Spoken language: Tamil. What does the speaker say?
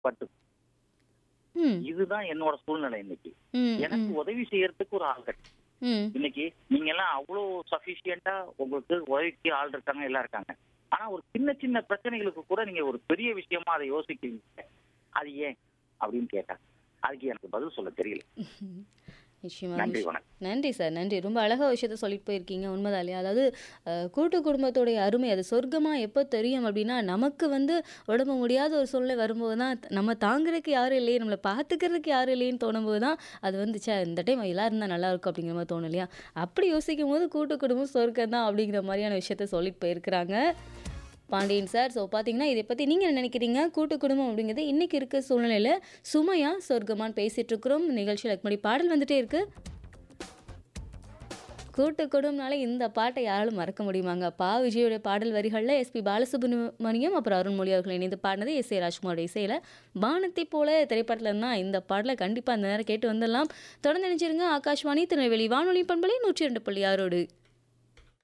பட்டு ம் இதுதான் என்னோட சூழ்நிலை இன்னைக்கு ம் எனக்கு ம் உதவி செய்யறதுக்கு ஒரு ஆள் கிடைக்கும் ம் இன்னைக்கு நீங்க எல்லாம் அவ்வளவு சஃபிஷியண்டா உங்களுக்கு உதவிக்கு ஆள் இருக்காங்க எல்லாம் இருக்காங்க ஆனா ஒரு சின்ன சின்ன பிரச்சனைகளுக்கு கூட நீங்க ஒரு பெரிய விஷயமா அதை யோசிக்கிறீங்க அது ஏன் அப்படின்னு கேட்டா அதுக்கு எனக்கு பதில் சொல்ல தெரியல நிச்சயமா நன்றி நிச்சயம். வணக்கம் நன்றி சார் நன்றி ரொம்ப அழகா விஷயத்த சொல்லிட்டு போயிருக்கீங்க உண்மைதான் இல்லையா அதாவது அஹ், கூட்டு குடும்பத்தோடைய அருமை அது சொர்க்கமா எப்போ தெரியும் அப்படின்னா நமக்கு வந்து உடம்பு முடியாத ஒரு சூழ்நிலை வரும்போது தான் நம்ம தாங்குறதுக்கு யாரும் இல்லையே நம்மளை பார்த்துக்கிறதுக்கு யாரும் இல்லையேன்னு தோணும்போது தான் அது வந்து ச்சே இந்த டைம் எல்லாரும் இருந்தால் நல்லா இருக்கும் அப்படிங்கிற மாதிரி தோணும் இல்லையா அப்படி யோசிக்கும் போது கூட்டு குடும்பம் சொர்க்கம் தான் அப்படிங்கிற மாதிரியான விஷயத்த சொல்லிட்டு போயிருக்கிறாங்க பாண்டியன் சார் ஸோ பார்த்தீங்கன்னா இதை பற்றி நீங்கள் என்ன நினைக்கிறீங்க கூட்டு குடும்பம் அப்படிங்கிறது இன்றைக்கி இருக்க சூழ்நிலையில் சுமையா சொர்க்கமான்னு பேசிகிட்டு இருக்கிறோம் நிகழ்ச்சியில் முன்னாடி பாடல் வந்துட்டே இருக்கு கூட்டு குடும்பம்னாலே இந்த பாட்டை யாராலும் மறக்க முடியுமாங்க பா விஜயோட பாடல் வரிகளில் எஸ்பி பாலசுப்ரமணியம் அப்புறம் அருண்மொழி அவர்கள் இணைந்து பாடினது எஸ் ஏ ராஜ்குமாரோட இசையில் வானத்தை போல திரைப்படத்தில் இருந்தால் இந்த பாடலை கண்டிப்பாக அந்த நேரம் கேட்டு வந்துடலாம் தொடர்ந்து நினைச்சிருங்க ஆகாஷ்வாணி திருநெல்வேலி வானொலி பண்பலை நூற்றி ரெண்டு புள்ளி ஆறோடு